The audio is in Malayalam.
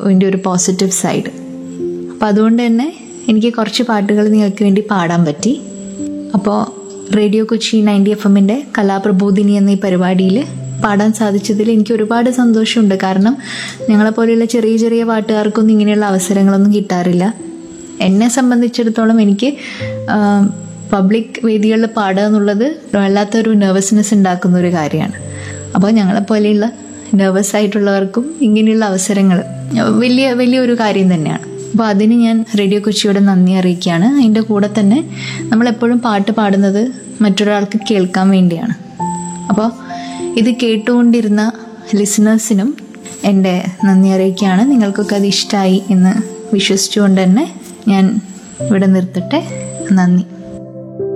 റേഡിയോൻ്റെ ഒരു പോസിറ്റീവ് സൈഡ് അപ്പോൾ അതുകൊണ്ട് തന്നെ എനിക്ക് കുറച്ച് പാട്ടുകൾ നിങ്ങൾക്ക് വേണ്ടി പാടാൻ പറ്റി അപ്പോൾ റേഡിയോ കൊച്ചി നയൻറ്റി എഫ് എമ്മിൻ്റെ കലാപ്രബോധിനി എന്ന ഈ പരിപാടിയിൽ പാടാൻ സാധിച്ചതിൽ എനിക്ക് ഒരുപാട് സന്തോഷമുണ്ട് കാരണം ഞങ്ങളെപ്പോലെയുള്ള ചെറിയ ചെറിയ പാട്ടുകാർക്കൊന്നും ഇങ്ങനെയുള്ള അവസരങ്ങളൊന്നും കിട്ടാറില്ല എന്നെ സംബന്ധിച്ചിടത്തോളം എനിക്ക് പബ്ലിക് വേദികളിൽ പാടുക എന്നുള്ളത് വല്ലാത്തൊരു നെർവസ്നെസ് ഉണ്ടാക്കുന്ന ഒരു കാര്യമാണ് അപ്പോൾ ഞങ്ങളെപ്പോലെയുള്ള നെർവസ് ആയിട്ടുള്ളവർക്കും ഇങ്ങനെയുള്ള അവസരങ്ങൾ വലിയ വലിയൊരു കാര്യം തന്നെയാണ് അപ്പോൾ അതിന് ഞാൻ റേഡിയോ കൊച്ചിയോട് നന്ദി അറിയിക്കുകയാണ് അതിൻ്റെ കൂടെ തന്നെ നമ്മളെപ്പോഴും പാട്ട് പാടുന്നത് മറ്റൊരാൾക്ക് കേൾക്കാൻ വേണ്ടിയാണ് അപ്പോൾ ഇത് കേട്ടുകൊണ്ടിരുന്ന ലിസണേഴ്സിനും എൻ്റെ നന്ദി അറിയിക്കുകയാണ് നിങ്ങൾക്കൊക്കെ അത് ഇഷ്ടമായി എന്ന് വിശ്വസിച്ചുകൊണ്ട് തന്നെ ഞാൻ ഇവിടെ നിർത്തട്ടെ നന്ദി